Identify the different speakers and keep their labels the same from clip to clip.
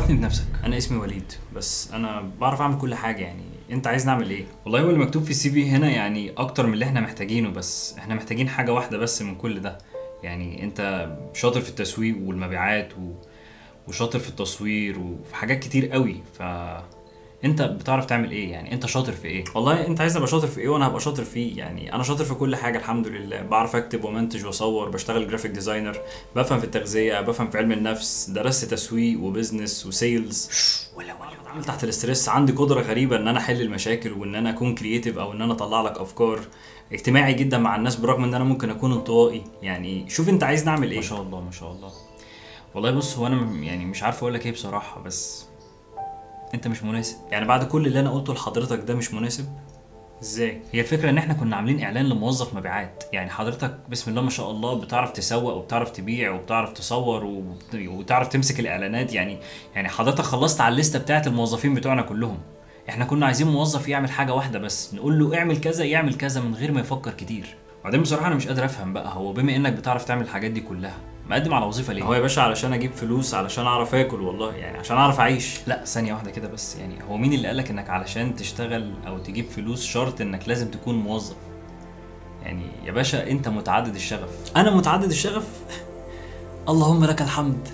Speaker 1: عرفني بنفسك انا اسمي وليد بس انا بعرف اعمل كل حاجه يعني انت عايز نعمل ايه والله هو اللي مكتوب في السي في هنا يعني اكتر من اللي احنا محتاجينه بس احنا محتاجين حاجه واحده بس من كل ده يعني انت شاطر في التسويق والمبيعات و... وشاطر في التصوير وفي حاجات كتير قوي ف انت بتعرف تعمل ايه يعني انت شاطر في ايه والله انت عايز ابقى شاطر في ايه وانا هبقى شاطر فيه يعني انا شاطر في كل حاجه الحمد لله بعرف اكتب ومنتج واصور بشتغل جرافيك ديزاينر بفهم في التغذيه بفهم في علم النفس درست تسويق وبزنس وسيلز ولا ولا بتعامل تحت الاسترس عندي قدره غريبه ان انا احل المشاكل وان انا اكون كرييتيف او ان انا اطلع لك افكار اجتماعي جدا مع الناس برغم ان انا ممكن اكون انطوائي يعني شوف انت عايز نعمل ايه ما شاء الله ما شاء الله والله بص هو انا م- يعني مش عارف اقول لك ايه بصراحه بس انت مش مناسب يعني بعد كل اللي انا قلته لحضرتك ده مش مناسب ازاي هي الفكره ان احنا كنا عاملين اعلان لموظف مبيعات يعني حضرتك بسم الله ما شاء الله بتعرف تسوق وبتعرف تبيع وبتعرف تصور وبت- وتعرف تمسك الاعلانات يعني يعني حضرتك خلصت على الليسته بتاعت الموظفين بتوعنا كلهم احنا كنا عايزين موظف يعمل حاجه واحده بس نقول له اعمل كذا يعمل كذا من غير ما يفكر كتير وبعدين بصراحه انا مش قادر افهم بقى هو بما انك بتعرف تعمل الحاجات دي كلها مقدم على وظيفه ليه هو يا باشا علشان اجيب فلوس علشان اعرف اكل والله يعني عشان اعرف اعيش لا ثانيه واحده كده بس يعني هو مين اللي قالك انك علشان تشتغل او تجيب فلوس شرط انك لازم تكون موظف يعني يا باشا انت متعدد الشغف انا متعدد الشغف اللهم لك الحمد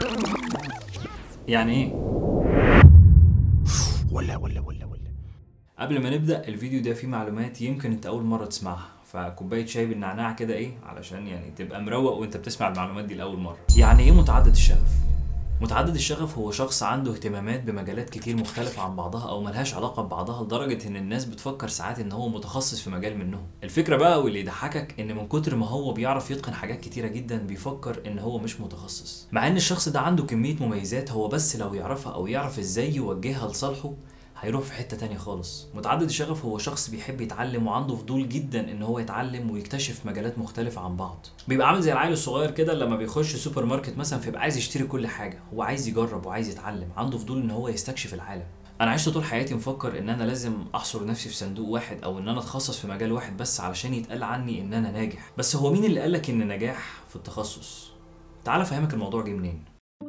Speaker 1: يعني ايه
Speaker 2: ولا ولا ولا ولا
Speaker 1: قبل ما نبدا الفيديو ده فيه معلومات يمكن انت اول مره تسمعها فكوبايه شاي بالنعناع كده ايه علشان يعني تبقى مروق وانت بتسمع المعلومات دي لاول مره يعني ايه متعدد الشغف متعدد الشغف هو شخص عنده اهتمامات بمجالات كتير مختلفة عن بعضها أو ملهاش علاقة ببعضها لدرجة إن الناس بتفكر ساعات إن هو متخصص في مجال منهم. الفكرة بقى واللي يضحكك إن من كتر ما هو بيعرف يتقن حاجات كتيرة جدا بيفكر إن هو مش متخصص. مع إن الشخص ده عنده كمية مميزات هو بس لو يعرفها أو يعرف إزاي يوجهها لصالحه هيروح في حتة تانية خالص متعدد الشغف هو شخص بيحب يتعلم وعنده فضول جدا ان هو يتعلم ويكتشف مجالات مختلفة عن بعض بيبقى عامل زي العيل الصغير كده لما بيخش سوبر ماركت مثلا فيبقى عايز يشتري كل حاجة هو عايز يجرب وعايز يتعلم عنده فضول ان هو يستكشف العالم انا عشت طول حياتي مفكر ان انا لازم احصر نفسي في صندوق واحد او ان انا اتخصص في مجال واحد بس علشان يتقال عني ان انا ناجح بس هو مين اللي قالك ان النجاح في التخصص تعال افهمك الموضوع جه منين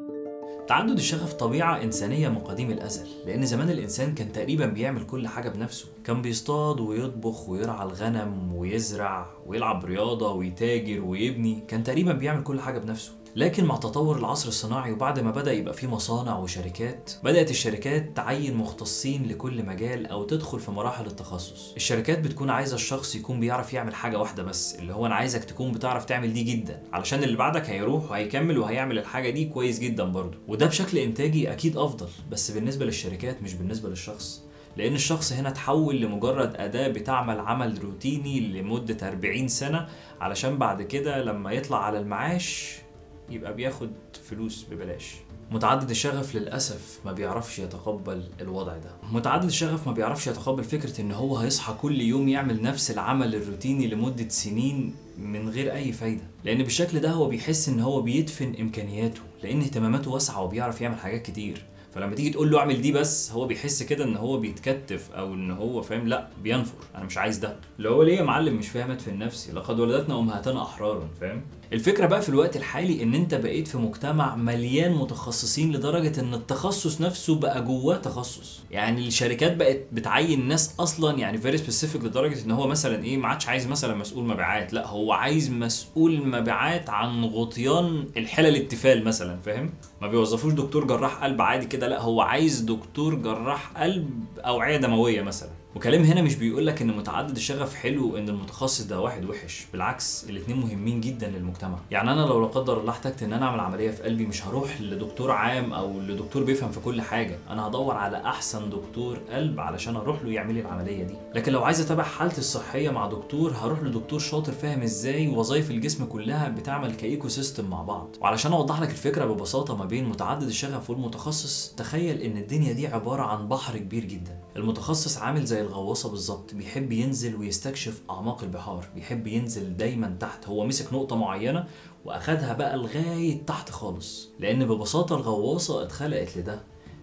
Speaker 1: تعدد الشغف طبيعة إنسانية من قديم الأزل لأن زمان الإنسان كان تقريبا بيعمل كل حاجة بنفسه كان بيصطاد ويطبخ ويرعى الغنم ويزرع ويلعب رياضة ويتاجر ويبني كان تقريبا بيعمل كل حاجة بنفسه لكن مع تطور العصر الصناعي وبعد ما بدأ يبقى فيه مصانع وشركات بدأت الشركات تعين مختصين لكل مجال أو تدخل في مراحل التخصص الشركات بتكون عايزة الشخص يكون بيعرف يعمل حاجة واحدة بس اللي هو أنا عايزك تكون بتعرف تعمل دي جدا علشان اللي بعدك هيروح وهيكمل وهيعمل الحاجة دي كويس جدا برضه وده بشكل إنتاجي أكيد أفضل بس بالنسبة للشركات مش بالنسبة للشخص لأن الشخص هنا تحول لمجرد أداة بتعمل عمل روتيني لمدة 40 سنة علشان بعد كده لما يطلع على المعاش يبقى بياخد فلوس ببلاش متعدد الشغف للأسف ما بيعرفش يتقبل الوضع ده متعدد الشغف ما بيعرفش يتقبل فكرة ان هو هيصحى كل يوم يعمل نفس العمل الروتيني لمدة سنين من غير اي فايدة لان بالشكل ده هو بيحس ان هو بيدفن امكانياته لان اهتماماته واسعة وبيعرف يعمل حاجات كتير فلما تيجي تقول له اعمل دي بس هو بيحس كده ان هو بيتكتف او ان هو فاهم لا بينفر انا مش عايز ده اللي هو ليه يا معلم مش فاهم ادفن نفسي لقد ولدتنا امهاتنا احرارا فاهم الفكره بقى في الوقت الحالي ان انت بقيت في مجتمع مليان متخصصين لدرجه ان التخصص نفسه بقى جواه تخصص يعني الشركات بقت بتعين ناس اصلا يعني فيري سبيسيفيك لدرجه ان هو مثلا ايه ما عادش عايز مثلا مسؤول مبيعات لا هو عايز مسؤول مبيعات عن غطيان الحلل التفال مثلا فاهم ما بيوظفوش دكتور جراح قلب عادي كده لا هو عايز دكتور جراح قلب اوعيه دمويه مثلا وكلام هنا مش بيقول لك ان متعدد الشغف حلو ان المتخصص ده واحد وحش بالعكس الاتنين مهمين جدا للمجتمع يعني انا لو لا قدر الله احتجت ان انا اعمل عمليه في قلبي مش هروح لدكتور عام او لدكتور بيفهم في كل حاجه انا هدور على احسن دكتور قلب علشان اروح له يعمل لي العمليه دي لكن لو عايز اتابع حالتي الصحيه مع دكتور هروح لدكتور شاطر فاهم ازاي وظائف الجسم كلها بتعمل كايكو سيستم مع بعض وعلشان اوضح لك الفكره ببساطه ما بين متعدد الشغف والمتخصص تخيل ان الدنيا دي عباره عن بحر كبير جدا المتخصص عامل زي الغواصه بالظبط بيحب ينزل ويستكشف اعماق البحار بيحب ينزل دايما تحت هو مسك نقطه معينه واخدها بقى لغايه تحت خالص لان ببساطه الغواصه اتخلقت لده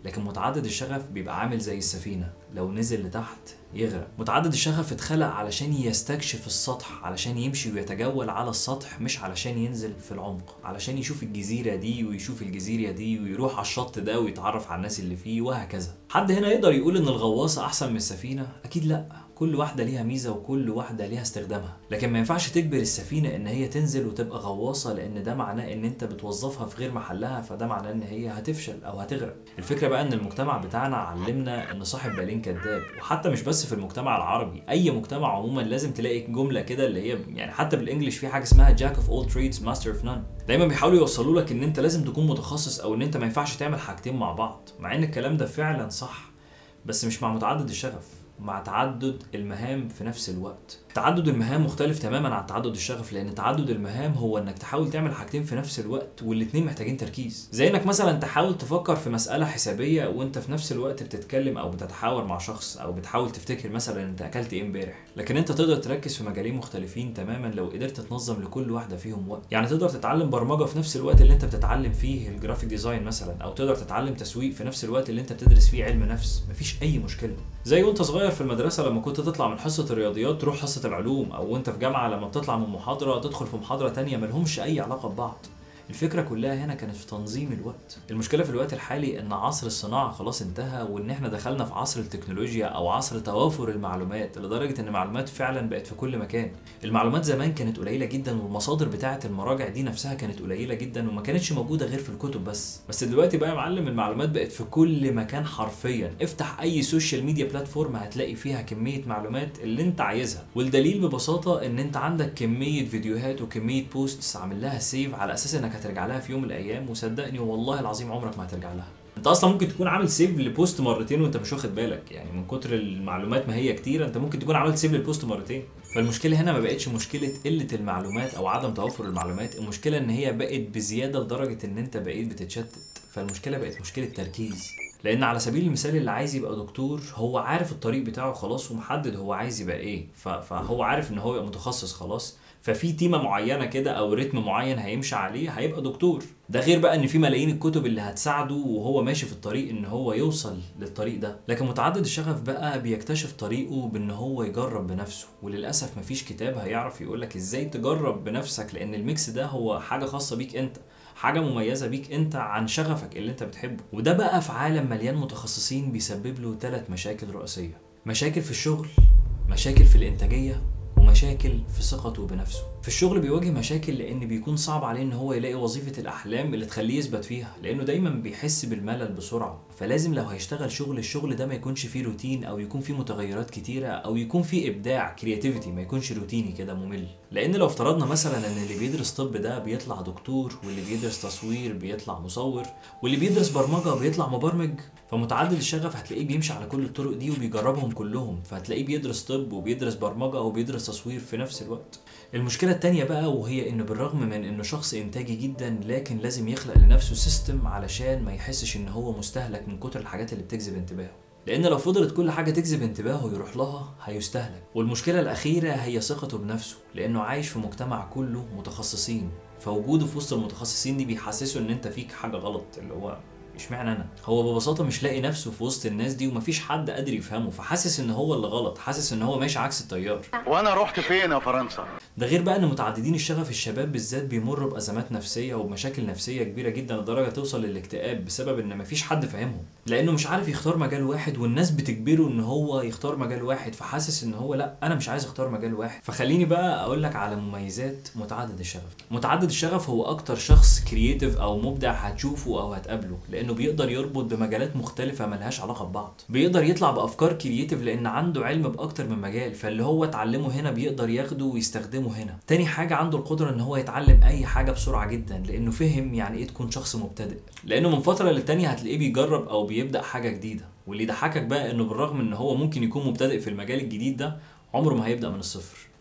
Speaker 1: لكن متعدد الشغف بيبقى عامل زي السفينة لو نزل لتحت يغرق متعدد الشغف اتخلق علشان يستكشف السطح علشان يمشي ويتجول على السطح مش علشان ينزل في العمق علشان يشوف الجزيرة دي ويشوف الجزيرة دي ويروح على الشط ده ويتعرف على الناس اللي فيه وهكذا حد هنا يقدر يقول ان الغواصة احسن من السفينة اكيد لا كل واحدة ليها ميزة وكل واحدة ليها استخدامها لكن ما ينفعش تجبر السفينة ان هي تنزل وتبقى غواصة لان ده معناه ان انت بتوظفها في غير محلها فده معناه ان هي هتفشل او هتغرق الفكرة بقى ان المجتمع بتاعنا علمنا ان صاحب بالين كذاب وحتى مش بس في المجتمع العربي اي مجتمع عموما لازم تلاقي جملة كده اللي هي يعني حتى بالانجلش في حاجة اسمها جاك اوف اول تريدز ماستر اوف نون دايما بيحاولوا يوصلوا لك ان انت لازم تكون متخصص او ان انت ما ينفعش تعمل حاجتين مع بعض مع ان الكلام ده فعلا صح بس مش مع متعدد الشغف مع تعدد المهام في نفس الوقت تعدد المهام مختلف تماما عن تعدد الشغف لان تعدد المهام هو انك تحاول تعمل حاجتين في نفس الوقت والاتنين محتاجين تركيز زي انك مثلا تحاول تفكر في مسألة حسابية وانت في نفس الوقت بتتكلم او بتتحاور مع شخص او بتحاول تفتكر مثلا انت اكلت ايه امبارح لكن انت تقدر تركز في مجالين مختلفين تماما لو قدرت تنظم لكل واحدة فيهم وقت يعني تقدر تتعلم برمجة في نفس الوقت اللي انت بتتعلم فيه الجرافيك ديزاين مثلا او تقدر تتعلم تسويق في نفس الوقت اللي انت بتدرس فيه علم نفس مفيش اي مشكلة زي وانت صغير في المدرسة لما كنت تطلع من حصة الرياضيات تروح حصة العلوم او وانت في جامعة لما بتطلع من محاضرة تدخل في محاضرة تانية ملهمش اي علاقة ببعض الفكرة كلها هنا كانت في تنظيم الوقت المشكلة في الوقت الحالي ان عصر الصناعة خلاص انتهى وان احنا دخلنا في عصر التكنولوجيا او عصر توافر المعلومات لدرجة ان المعلومات فعلا بقت في كل مكان المعلومات زمان كانت قليلة جدا والمصادر بتاعة المراجع دي نفسها كانت قليلة جدا وما كانتش موجودة غير في الكتب بس بس دلوقتي بقى يا معلم المعلومات بقت في كل مكان حرفيا افتح اي سوشيال ميديا بلاتفورم هتلاقي فيها كمية معلومات اللي انت عايزها والدليل ببساطة ان انت عندك كمية فيديوهات وكمية بوستس عامل لها سيف على اساس انك هترجع لها في يوم من الايام وصدقني والله العظيم عمرك ما هترجع لها انت اصلا ممكن تكون عامل سيف لبوست مرتين وانت مش واخد بالك يعني من كتر المعلومات ما هي كتيره انت ممكن تكون عملت سيف للبوست مرتين فالمشكله هنا ما بقتش مشكله قله المعلومات او عدم توفر المعلومات المشكله ان هي بقت بزياده لدرجه ان انت بقيت بتتشتت فالمشكله بقت مشكله تركيز لان على سبيل المثال اللي عايز يبقى دكتور هو عارف الطريق بتاعه خلاص ومحدد هو عايز يبقى ايه ف- فهو عارف ان هو يبقى متخصص خلاص ففي تيمه معينه كده او رتم معين هيمشي عليه هيبقى دكتور ده غير بقى ان في ملايين الكتب اللي هتساعده وهو ماشي في الطريق ان هو يوصل للطريق ده لكن متعدد الشغف بقى بيكتشف طريقه بان هو يجرب بنفسه وللاسف مفيش كتاب هيعرف يقولك ازاي تجرب بنفسك لان الميكس ده هو حاجه خاصه بيك انت حاجه مميزه بيك انت عن شغفك اللي انت بتحبه وده بقى في عالم مليان متخصصين بيسبب له ثلاث مشاكل رئيسيه مشاكل في الشغل مشاكل في الانتاجيه ومشاكل في ثقته بنفسه في الشغل بيواجه مشاكل لان بيكون صعب عليه ان هو يلاقي وظيفه الاحلام اللي تخليه يثبت فيها لانه دايما بيحس بالملل بسرعه فلازم لو هيشتغل شغل الشغل ده ما يكونش فيه روتين او يكون فيه متغيرات كتيره او يكون فيه ابداع كرياتيفيتي ما يكونش روتيني كده ممل لان لو افترضنا مثلا ان اللي بيدرس طب ده بيطلع دكتور واللي بيدرس تصوير بيطلع مصور واللي بيدرس برمجه بيطلع مبرمج فمتعدد الشغف هتلاقيه بيمشي على كل الطرق دي وبيجربهم كلهم فهتلاقيه بيدرس طب وبيدرس برمجه وبيدرس تصوير في نفس الوقت المشكلة التانية بقى وهي إن بالرغم من إنه شخص إنتاجي جدا لكن لازم يخلق لنفسه سيستم علشان ما يحسش إن هو مستهلك من كتر الحاجات اللي بتجذب انتباهه لأن لو فضلت كل حاجة تجذب انتباهه يروح لها هيستهلك والمشكلة الأخيرة هي ثقته بنفسه لأنه عايش في مجتمع كله متخصصين فوجوده في وسط المتخصصين دي بيحسسه إن أنت فيك حاجة غلط اللي هو اشمعنى انا هو ببساطه مش لاقي نفسه في وسط الناس دي ومفيش حد قادر يفهمه فحاسس ان هو اللي غلط حاسس ان هو ماشي عكس التيار
Speaker 2: وانا رحت فين يا فرنسا
Speaker 1: ده غير بقى ان متعددين الشغف الشباب بالذات بيمروا بازمات نفسيه وبمشاكل نفسيه كبيره جدا لدرجه توصل للاكتئاب بسبب ان مفيش حد فاهمهم لانه مش عارف يختار مجال واحد والناس بتجبره ان هو يختار مجال واحد فحاسس ان هو لا انا مش عايز اختار مجال واحد فخليني بقى اقول لك على مميزات متعدد الشغف متعدد الشغف هو اكتر شخص كرييتيف او مبدع هتشوفه او هتقابله لانه بيقدر يربط بمجالات مختلفه ملهاش علاقه ببعض بيقدر يطلع بافكار كرييتيف لان عنده علم باكتر من مجال فاللي هو اتعلمه هنا بيقدر ياخده ويستخدمه هنا تاني حاجه عنده القدره ان هو يتعلم اي حاجه بسرعه جدا لانه فهم يعني ايه تكون شخص مبتدئ لانه من فتره للتانيه هتلاقيه بيجرب او بيبدا حاجه جديده واللي يضحكك بقى انه بالرغم ان هو ممكن يكون مبتدئ في المجال الجديد ده عمره ما هيبدا من الصفر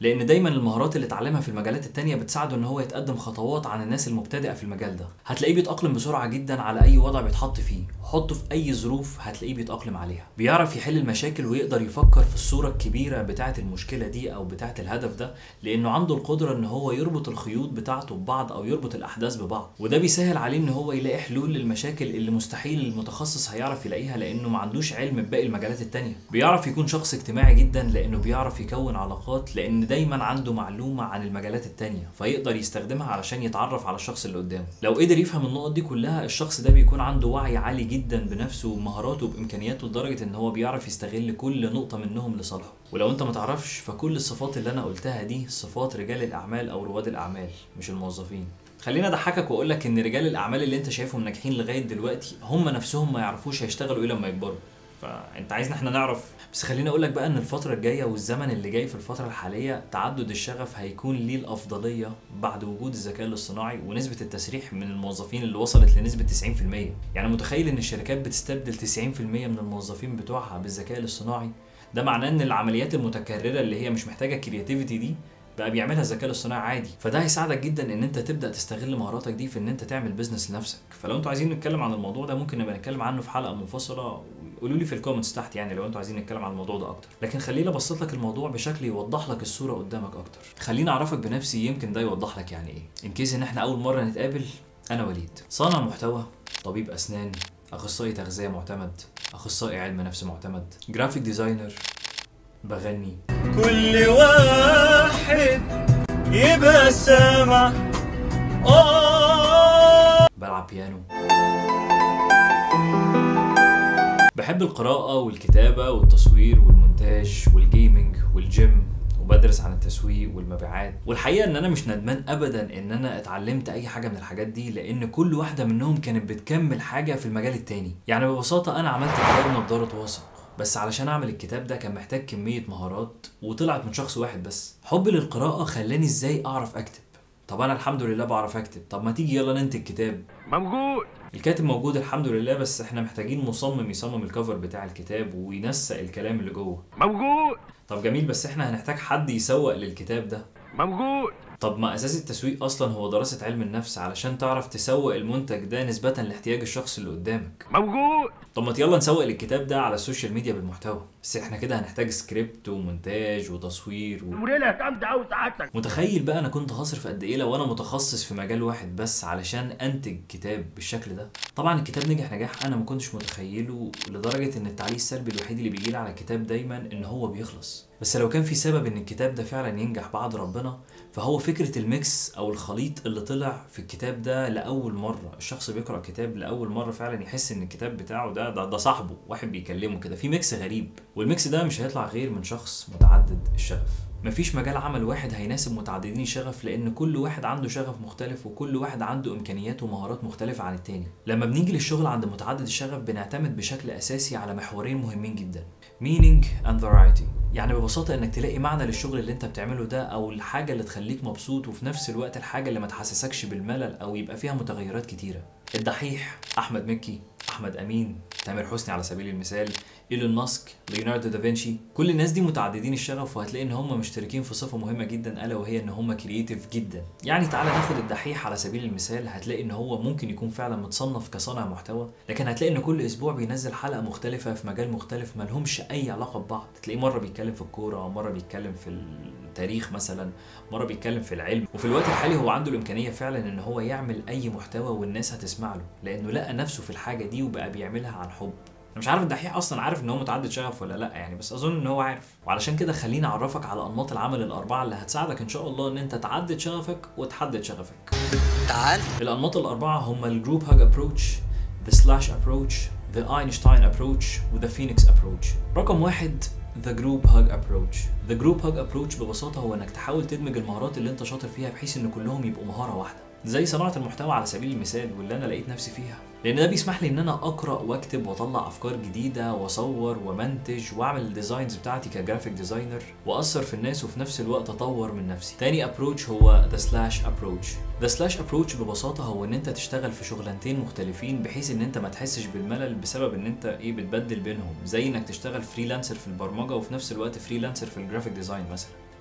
Speaker 1: لان دايما المهارات اللي اتعلمها في المجالات التانية بتساعده ان هو يتقدم خطوات عن الناس المبتدئه في المجال ده هتلاقيه بيتاقلم بسرعه جدا على اي وضع بيتحط فيه حطه في اي ظروف هتلاقيه بيتاقلم عليها بيعرف يحل المشاكل ويقدر يفكر في الصوره الكبيره بتاعه المشكله دي او بتاعه الهدف ده لانه عنده القدره ان هو يربط الخيوط بتاعته ببعض او يربط الاحداث ببعض وده بيسهل عليه ان هو يلاقي حلول للمشاكل اللي مستحيل المتخصص هيعرف يلاقيها لانه ما عندوش علم بباقي المجالات التانية بيعرف يكون شخص اجتماعي جدا لانه بيعرف يكون علاقات لان دايما عنده معلومه عن المجالات التانية فيقدر يستخدمها علشان يتعرف على الشخص اللي قدامه لو قدر يفهم النقط دي كلها الشخص ده بيكون عنده وعي عالي جدا بنفسه ومهاراته وبامكانياته لدرجه ان هو بيعرف يستغل كل نقطه منهم لصالحه ولو انت ما تعرفش فكل الصفات اللي انا قلتها دي صفات رجال الاعمال او رواد الاعمال مش الموظفين خليني اضحكك واقول لك ان رجال الاعمال اللي انت شايفهم ناجحين لغايه دلوقتي هم نفسهم ما يعرفوش هيشتغلوا ايه لما يكبروا فانت عايزنا احنا نعرف بس خليني اقول لك بقى ان الفتره الجايه والزمن اللي جاي في الفتره الحاليه تعدد الشغف هيكون ليه الافضليه بعد وجود الذكاء الاصطناعي ونسبه التسريح من الموظفين اللي وصلت لنسبه 90% يعني متخيل ان الشركات بتستبدل 90% من الموظفين بتوعها بالذكاء الاصطناعي ده معناه ان العمليات المتكرره اللي هي مش محتاجه كرياتيفيتي دي بقى بيعملها الذكاء الاصطناعي عادي فده هيساعدك جدا ان انت تبدا تستغل مهاراتك دي في ان انت تعمل بيزنس لنفسك فلو انتوا عايزين نتكلم عن الموضوع ده ممكن نبقى نتكلم عنه في حلقه منفصله قولوا لي في الكومنتس تحت يعني لو انتوا عايزين نتكلم عن الموضوع ده اكتر لكن خليني ابسط لك الموضوع بشكل يوضح لك الصوره قدامك اكتر خليني اعرفك بنفسي يمكن ده يوضح لك يعني ايه ان كيس ان احنا اول مره نتقابل انا وليد صانع محتوى طبيب اسنان اخصائي تغذيه معتمد اخصائي علم نفس معتمد جرافيك ديزاينر بغني
Speaker 3: كل واحد يبقى سامع آه
Speaker 1: بلعب بيانو بحب القراءة والكتابة والتصوير والمونتاج والجيمنج والجيم وبدرس عن التسويق والمبيعات والحقيقة ان انا مش ندمان ابدا ان انا اتعلمت اي حاجة من الحاجات دي لان كل واحدة منهم كانت بتكمل حاجة في المجال التاني يعني ببساطة انا عملت كتاب نضارة واثق بس علشان اعمل الكتاب ده كان محتاج كمية مهارات وطلعت من شخص واحد بس حبي للقراءة خلاني ازاي اعرف اكتب طب انا الحمد لله بعرف اكتب طب ما تيجي يلا ننتج كتاب
Speaker 2: موجود
Speaker 1: الكاتب موجود الحمد لله بس احنا محتاجين مصمم يصمم الكفر بتاع الكتاب وينسق الكلام اللي جوه
Speaker 2: موجود
Speaker 1: طب جميل بس احنا هنحتاج حد يسوق للكتاب ده
Speaker 2: موجود
Speaker 1: طب ما اساس التسويق اصلا هو دراسة علم النفس علشان تعرف تسوق المنتج ده نسبة لاحتياج الشخص اللي قدامك
Speaker 2: موجود
Speaker 1: طب ما يلا نسوق للكتاب ده على السوشيال ميديا بالمحتوى بس احنا كده هنحتاج سكريبت ومونتاج وتصوير و...
Speaker 2: وليلة جامدة أوي سعادتك
Speaker 1: متخيل بقى انا كنت هصرف قد ايه لو انا متخصص في مجال واحد بس علشان انتج كتاب بالشكل ده طبعا الكتاب نجح نجاح انا ما كنتش متخيله لدرجه ان التعليق السلبي الوحيد اللي بيجي لي على الكتاب دايما ان هو بيخلص بس لو كان في سبب ان الكتاب ده فعلا ينجح بعد ربنا فهو فكره الميكس او الخليط اللي طلع في الكتاب ده لاول مره الشخص بيقرا كتاب لاول مره فعلا يحس ان الكتاب بتاعه ده ده, ده صاحبه واحد بيكلمه كده في ميكس غريب والميكس ده مش هيطلع غير من شخص متعدد الشغف مفيش مجال عمل واحد هيناسب متعددين الشغف لان كل واحد عنده شغف مختلف وكل واحد عنده امكانيات ومهارات مختلفه عن التاني لما بنيجي للشغل عند متعدد الشغف بنعتمد بشكل اساسي على محورين مهمين جدا meaning and variety يعني ببساطة انك تلاقي معنى للشغل اللي انت بتعمله ده او الحاجة اللي تخليك مبسوط وفي نفس الوقت الحاجة اللي ما تحسسكش بالملل او يبقى فيها متغيرات كتيرة الدحيح احمد مكي احمد امين تامر حسني على سبيل المثال ايلون ماسك ليوناردو دافنشي كل الناس دي متعددين الشغف وهتلاقي ان هم مشتركين في صفه مهمه جدا الا وهي ان هم كرييتيف جدا يعني تعالى ناخد الدحيح على سبيل المثال هتلاقي ان هو ممكن يكون فعلا متصنف كصانع محتوى لكن هتلاقي ان كل اسبوع بينزل حلقه مختلفه في مجال مختلف ملهمش اي علاقه ببعض تلاقيه مره بيتكلم في الكوره مره بيتكلم في التاريخ مثلا مره بيتكلم في العلم وفي الوقت الحالي هو عنده الامكانيه فعلا ان هو يعمل اي محتوى والناس هتسمع له لانه لقى نفسه في الحاجه دي وبقى بيعملها عن حب انا مش عارف الدحيح اصلا عارف ان هو متعدد شغف ولا لا يعني بس اظن ان هو عارف وعلشان كده خليني اعرفك على انماط العمل الاربعه اللي هتساعدك ان شاء الله ان انت تعدد شغفك وتحدد شغفك
Speaker 3: تعال
Speaker 1: الانماط الاربعه هم الجروب هاج ابروتش ذا سلاش ابروتش ذا اينشتاين ابروتش وذا فينيكس ابروتش رقم واحد ذا جروب هاج ابروتش ذا جروب هاج ابروتش ببساطه هو انك تحاول تدمج المهارات اللي انت شاطر فيها بحيث ان كلهم يبقوا مهاره واحده زي صناعه المحتوى على سبيل المثال واللي انا لقيت نفسي فيها لان ده بيسمح لي ان انا اقرا واكتب واطلع افكار جديده واصور ومنتج واعمل الديزاينز بتاعتي كجرافيك ديزاينر واثر في الناس وفي نفس الوقت اطور من نفسي تاني ابروتش هو ذا سلاش ابروتش ذا سلاش ابروتش ببساطه هو ان انت تشتغل في شغلانتين مختلفين بحيث ان انت ما تحسش بالملل بسبب ان انت ايه بتبدل بينهم زي انك تشتغل فريلانسر في البرمجه وفي نفس الوقت فريلانسر في الجرافيك ديزاين مثلا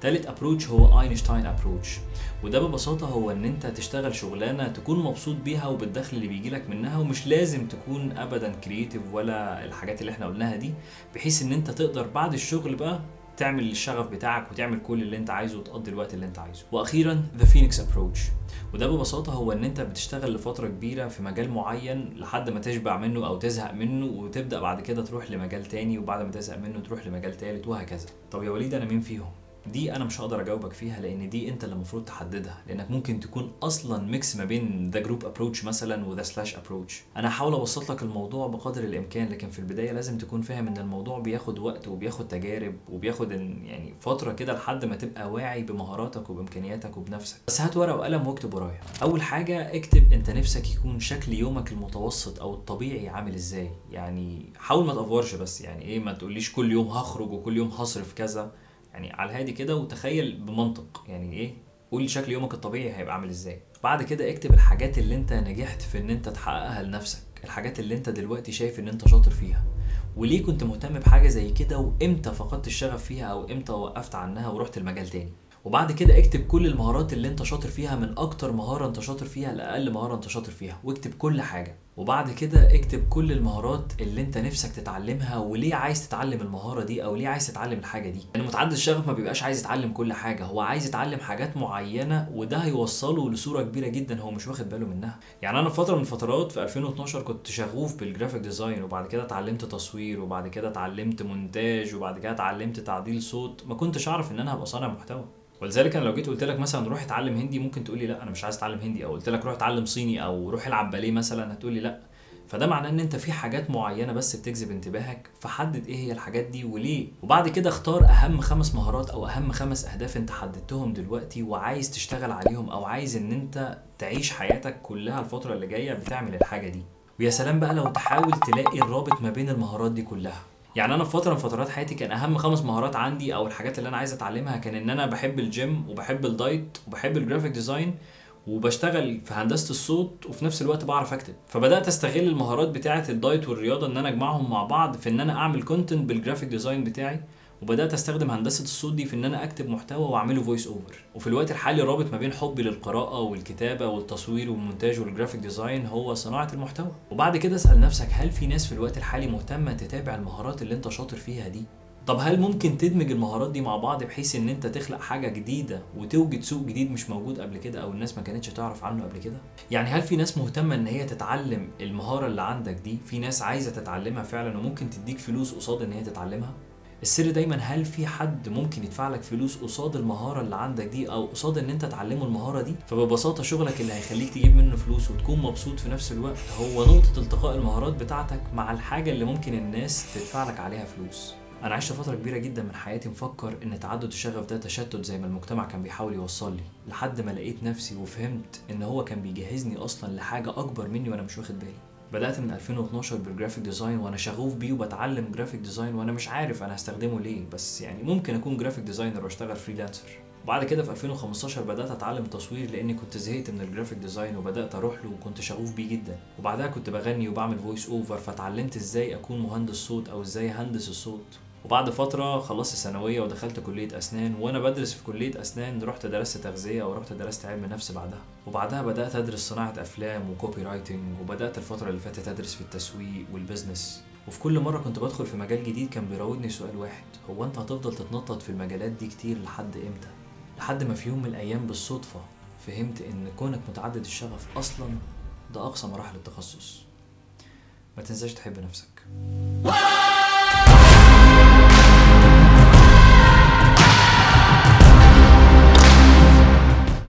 Speaker 1: تالت ابروتش هو اينشتاين ابروتش وده ببساطه هو ان انت تشتغل شغلانه تكون مبسوط بيها وبالدخل اللي بيجي لك منها ومش لازم تكون ابدا كرييتيف ولا الحاجات اللي احنا قلناها دي بحيث ان انت تقدر بعد الشغل بقى تعمل الشغف بتاعك وتعمل كل اللي انت عايزه وتقضي الوقت اللي انت عايزه واخيرا ذا فينيكس ابروتش وده ببساطه هو ان انت بتشتغل لفتره كبيره في مجال معين لحد ما تشبع منه او تزهق منه وتبدا بعد كده تروح لمجال تاني وبعد ما تزهق منه تروح لمجال تالت وهكذا طب يا وليد انا مين فيهم دي انا مش هقدر اجاوبك فيها لان دي انت اللي المفروض تحددها لانك ممكن تكون اصلا ميكس ما بين ذا جروب ابروتش مثلا وذا سلاش ابروتش انا هحاول ابسط لك الموضوع بقدر الامكان لكن في البدايه لازم تكون فاهم ان الموضوع بياخد وقت وبياخد تجارب وبياخد إن- يعني فتره كده لحد ما تبقى واعي بمهاراتك وبامكانياتك وبنفسك بس هات ورقه وقلم واكتب ورايا اول حاجه اكتب انت نفسك يكون شكل يومك المتوسط او الطبيعي عامل ازاي يعني حاول ما تافورش بس يعني ايه ما تقوليش كل يوم هخرج وكل يوم هصرف كذا يعني على الهادي كده وتخيل بمنطق يعني ايه قول شكل يومك الطبيعي هيبقى عامل ازاي بعد كده اكتب الحاجات اللي انت نجحت في ان انت تحققها لنفسك الحاجات اللي انت دلوقتي شايف ان انت شاطر فيها وليه كنت مهتم بحاجه زي كده وامتى فقدت الشغف فيها او امتى وقفت عنها ورحت المجال تاني وبعد كده اكتب كل المهارات اللي انت شاطر فيها من اكتر مهاره انت شاطر فيها لاقل مهاره انت شاطر فيها واكتب كل حاجه وبعد كده اكتب كل المهارات اللي انت نفسك تتعلمها وليه عايز تتعلم المهاره دي او ليه عايز تتعلم الحاجه دي يعني متعدد الشغف ما بيبقاش عايز يتعلم كل حاجه هو عايز يتعلم حاجات معينه وده هيوصله لصوره كبيره جدا هو مش واخد باله منها يعني انا في فتره من الفترات في 2012 كنت شغوف بالجرافيك ديزاين وبعد كده اتعلمت تصوير وبعد كده اتعلمت مونتاج وبعد كده اتعلمت تعديل صوت ما كنتش اعرف ان انا هبقى صانع محتوى ولذلك انا لو جيت قلت لك مثلا روح اتعلم هندي ممكن تقول لي لا انا مش عايز اتعلم هندي او قلت لك روح اتعلم صيني او روح العب باليه مثلا هتقول لي لا فده معناه ان انت في حاجات معينه بس بتجذب انتباهك فحدد ايه هي الحاجات دي وليه وبعد كده اختار اهم خمس مهارات او اهم خمس اهداف انت حددتهم دلوقتي وعايز تشتغل عليهم او عايز ان انت تعيش حياتك كلها الفتره اللي جايه بتعمل الحاجه دي ويا سلام بقى لو تحاول تلاقي الرابط ما بين المهارات دي كلها يعني انا في فتره من فترات حياتي كان اهم خمس مهارات عندي او الحاجات اللي انا عايز اتعلمها كان ان انا بحب الجيم وبحب الدايت وبحب الجرافيك ديزاين وبشتغل في هندسه الصوت وفي نفس الوقت بعرف اكتب فبدات استغل المهارات بتاعه الدايت والرياضه ان انا اجمعهم مع بعض في ان انا اعمل كونتنت بالجرافيك ديزاين بتاعي وبدات استخدم هندسه الصوت دي في ان انا اكتب محتوى واعمله فويس اوفر وفي الوقت الحالي الرابط ما بين حبي للقراءه والكتابه والتصوير والمونتاج والجرافيك ديزاين هو صناعه المحتوى وبعد كده اسال نفسك هل في ناس في الوقت الحالي مهتمه تتابع المهارات اللي انت شاطر فيها دي طب هل ممكن تدمج المهارات دي مع بعض بحيث ان انت تخلق حاجه جديده وتوجد سوق جديد مش موجود قبل كده او الناس ما كانتش تعرف عنه قبل كده يعني هل في ناس مهتمه ان هي تتعلم المهاره اللي عندك دي في ناس عايزه تتعلمها فعلا وممكن تديك فلوس قصاد ان هي تتعلمها السر دايما هل في حد ممكن يدفع لك فلوس قصاد المهاره اللي عندك دي او قصاد ان انت تعلمه المهاره دي فببساطه شغلك اللي هيخليك تجيب منه فلوس وتكون مبسوط في نفس الوقت هو نقطه التقاء المهارات بتاعتك مع الحاجه اللي ممكن الناس تدفع لك عليها فلوس انا عشت فتره كبيره جدا من حياتي مفكر ان تعدد الشغف ده تشتت زي ما المجتمع كان بيحاول يوصل لي لحد ما لقيت نفسي وفهمت ان هو كان بيجهزني اصلا لحاجه اكبر مني وانا مش واخد بالي بدات من 2012 بالجرافيك ديزاين وانا شغوف بيه وبتعلم جرافيك ديزاين وانا مش عارف انا هستخدمه ليه بس يعني ممكن اكون جرافيك ديزاينر واشتغل فريلانسر وبعد كده في 2015 بدات اتعلم تصوير لاني كنت زهقت من الجرافيك ديزاين وبدات اروح له وكنت شغوف بيه جدا وبعدها كنت بغني وبعمل فويس اوفر فتعلمت ازاي اكون مهندس صوت او ازاي اهندس الصوت وبعد فترة خلصت الثانوية ودخلت كلية أسنان وأنا بدرس في كلية أسنان رحت درست تغذية ورحت درست علم نفس بعدها وبعدها بدأت أدرس صناعة أفلام وكوبي رايتنج وبدأت الفترة اللي فاتت أدرس في التسويق والبزنس وفي كل مرة كنت بدخل في مجال جديد كان بيراودني سؤال واحد هو أنت هتفضل تتنطط في المجالات دي كتير لحد إمتى؟ لحد ما في يوم من الأيام بالصدفة فهمت إن كونك متعدد الشغف أصلا ده أقصى مراحل التخصص ما تنساش تحب نفسك